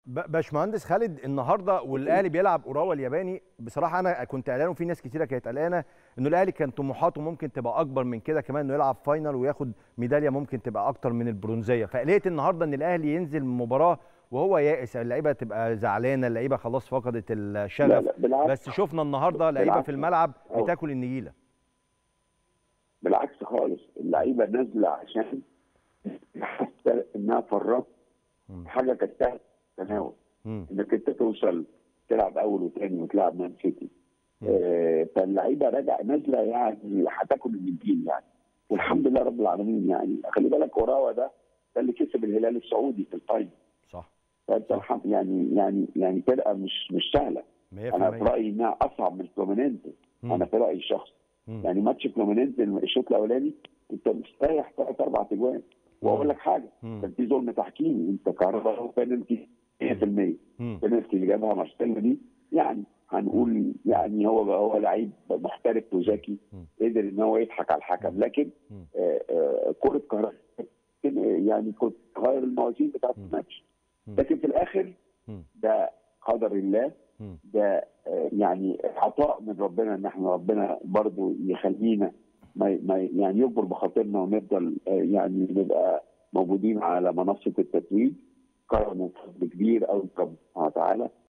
ب- باشمهندس خالد النهارده والاهلي بيلعب اوراوا الياباني بصراحه انا كنت قلقان وفي ناس كتيره كانت قلقانه انه الاهلي كان طموحاته ممكن تبقى اكبر من كده كمان انه يلعب فاينل وياخد ميداليه ممكن تبقى اكتر من البرونزيه فقلقت النهارده ان الاهلي ينزل المباراه وهو يائس اللعيبه تبقى زعلانه اللعيبه خلاص فقدت لا الشغف لا بالعكس بس شفنا النهارده لعيبه بالعكس. في الملعب أه. بتاكل النجيله بالعكس خالص اللعيبه نازله عشان حاسه انها فرطت مم. حاجه كانت تحت التناول مم. انك انت توصل تلعب اول وثاني وتلعب مان سيتي مم. آه، فاللعيبه راجع نازله يعني هتاكل النجيل يعني والحمد لله رب العالمين يعني خلي بالك اوراوا ده ده اللي كسب الهلال السعودي في الفاينل صح فانت الحمد يعني يعني يعني فرقه مش مش سهله 100% انا في رايي انها اصعب من فلومينينتي مم. انا في رايي الشخصي مم. يعني ماتش فلومينينتي الشوط الاولاني انت مستريح ثلاث اربع اجوان واقول لك حاجه مم. كان في ظلم تحكيمي انت كهرباء بينالتي 100% مم. بينالتي اللي جابها مارسيلو دي يعني هنقول يعني هو هو لعيب محترف وذكي مم. قدر ان هو يضحك على الحكم لكن مم. آه، آه، كره كهرباء يعني كنت تغير الموازين بتاعت مم. الماتش مم. لكن في الاخر مم. ده قدر الله مم. ده آه، يعني عطاء من ربنا ان احنا ربنا برضو يخلينا ما ما يعني يكبر بخاطرنا ونفضل آه، يعني نبقى موجودين على منصه التتويج كرم وفضل كبير قوي ربنا سبحانه وتعالى